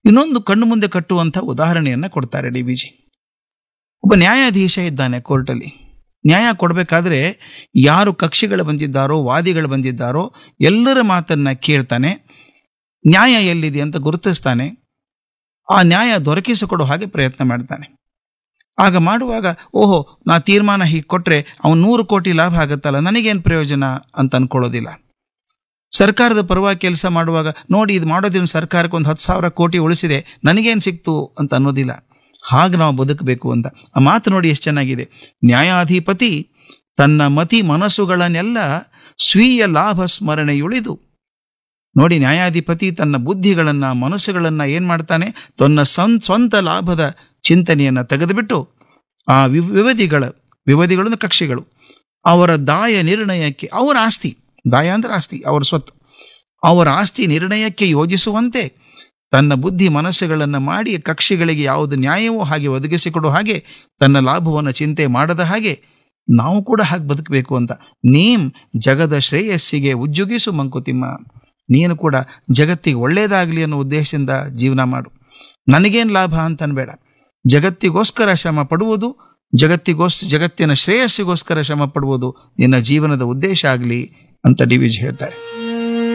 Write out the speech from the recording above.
ಇನ್ನೊಂದು ಕಣ್ಣು ಮುಂದೆ ಕಟ್ಟುವಂಥ ಉದಾಹರಣೆಯನ್ನು ಕೊಡ್ತಾರೆ ಡಿ ಬಿ ಜಿ ಒಬ್ಬ ನ್ಯಾಯಾಧೀಶ ಇದ್ದಾನೆ ಕೋರ್ಟಲ್ಲಿ ನ್ಯಾಯ ಕೊಡಬೇಕಾದ್ರೆ ಯಾರು ಕಕ್ಷಿಗಳು ಬಂದಿದ್ದಾರೋ ವಾದಿಗಳು ಬಂದಿದ್ದಾರೋ ಎಲ್ಲರ ಮಾತನ್ನ ಕೇಳ್ತಾನೆ ನ್ಯಾಯ ಎಲ್ಲಿದೆ ಅಂತ ಗುರುತಿಸ್ತಾನೆ ಆ ನ್ಯಾಯ ದೊರಕಿಸಿಕೊಡೋ ಹಾಗೆ ಪ್ರಯತ್ನ ಮಾಡ್ತಾನೆ ಆಗ ಮಾಡುವಾಗ ಓಹೋ ನಾ ತೀರ್ಮಾನ ಹೀಗೆ ಕೊಟ್ರೆ ಅವನು ನೂರು ಕೋಟಿ ಲಾಭ ಆಗುತ್ತಲ್ಲ ನನಗೇನು ಪ್ರಯೋಜನ ಅಂತ ಅನ್ಕೊಳ್ಳೋದಿಲ್ಲ ಸರ್ಕಾರದ ಪರವಾಗಿ ಕೆಲಸ ಮಾಡುವಾಗ ನೋಡಿ ಇದು ಮಾಡೋದ್ರಿಂದ ಸರ್ಕಾರಕ್ಕೆ ಒಂದು ಹತ್ತು ಸಾವಿರ ಕೋಟಿ ಉಳಿಸಿದೆ ನನಗೇನು ಸಿಕ್ತು ಅಂತ ಅನ್ನೋದಿಲ್ಲ ಹಾಗೆ ನಾವು ಬದುಕಬೇಕು ಅಂತ ಆ ಮಾತು ನೋಡಿ ಎಷ್ಟು ಚೆನ್ನಾಗಿದೆ ನ್ಯಾಯಾಧಿಪತಿ ತನ್ನ ಮತಿ ಮನಸ್ಸುಗಳನ್ನೆಲ್ಲ ಸ್ವೀಯ ಲಾಭ ಸ್ಮರಣೆಯುಳಿದು ನೋಡಿ ನ್ಯಾಯಾಧಿಪತಿ ತನ್ನ ಬುದ್ಧಿಗಳನ್ನ ಮನಸ್ಸುಗಳನ್ನ ಏನ್ ಮಾಡ್ತಾನೆ ತನ್ನ ಸಂ ಸ್ವಂತ ಲಾಭದ ಚಿಂತನೆಯನ್ನ ತೆಗೆದುಬಿಟ್ಟು ಆ ವಿ- ವಿವಧಿಗಳ ವಿವಧಿಗಳನ್ನು ಕಕ್ಷಿಗಳು ಅವರ ದಾಯ ನಿರ್ಣಯಕ್ಕೆ ಅವರ ಆಸ್ತಿ ದಾಯ ಅಂದ್ರೆ ಆಸ್ತಿ ಅವರ ಸ್ವತ್ತು ಅವರ ಆಸ್ತಿ ನಿರ್ಣಯಕ್ಕೆ ಯೋಜಿಸುವಂತೆ ತನ್ನ ಬುದ್ಧಿ ಮನಸ್ಸುಗಳನ್ನು ಮಾಡಿ ಕಕ್ಷಿಗಳಿಗೆ ಯಾವುದು ನ್ಯಾಯವೋ ಹಾಗೆ ಒದಗಿಸಿಕೊಡೋ ಹಾಗೆ ತನ್ನ ಲಾಭವನ್ನು ಚಿಂತೆ ಮಾಡದ ಹಾಗೆ ನಾವು ಕೂಡ ಹಾಗೆ ಬದುಕಬೇಕು ಅಂತ ನೀಂ ಜಗದ ಶ್ರೇಯಸ್ಸಿಗೆ ಉಜ್ಜುಗಿಸು ಮಂಕುತಿಮ್ಮ ನೀನು ಕೂಡ ಜಗತ್ತಿಗೆ ಒಳ್ಳೇದಾಗಲಿ ಅನ್ನೋ ಉದ್ದೇಶದಿಂದ ಜೀವನ ಮಾಡು ನನಗೇನು ಲಾಭ ಅಂತ ಅನ್ಬೇಡ ಜಗತ್ತಿಗೋಸ್ಕರ ಶ್ರಮ ಪಡುವುದು ಜಗತ್ತಿಗೋಸ್ ಜಗತ್ತಿನ ಶ್ರೇಯಸ್ಸಿಗೋಸ್ಕರ ಶ್ರಮ ಪಡುವುದು ನಿನ್ನ ಜೀವನದ ಉದ್ದೇಶ ಆಗಲಿ ಅಂತ ಡಿ ವಿಜ್ ಹೇಳ್ತಾರೆ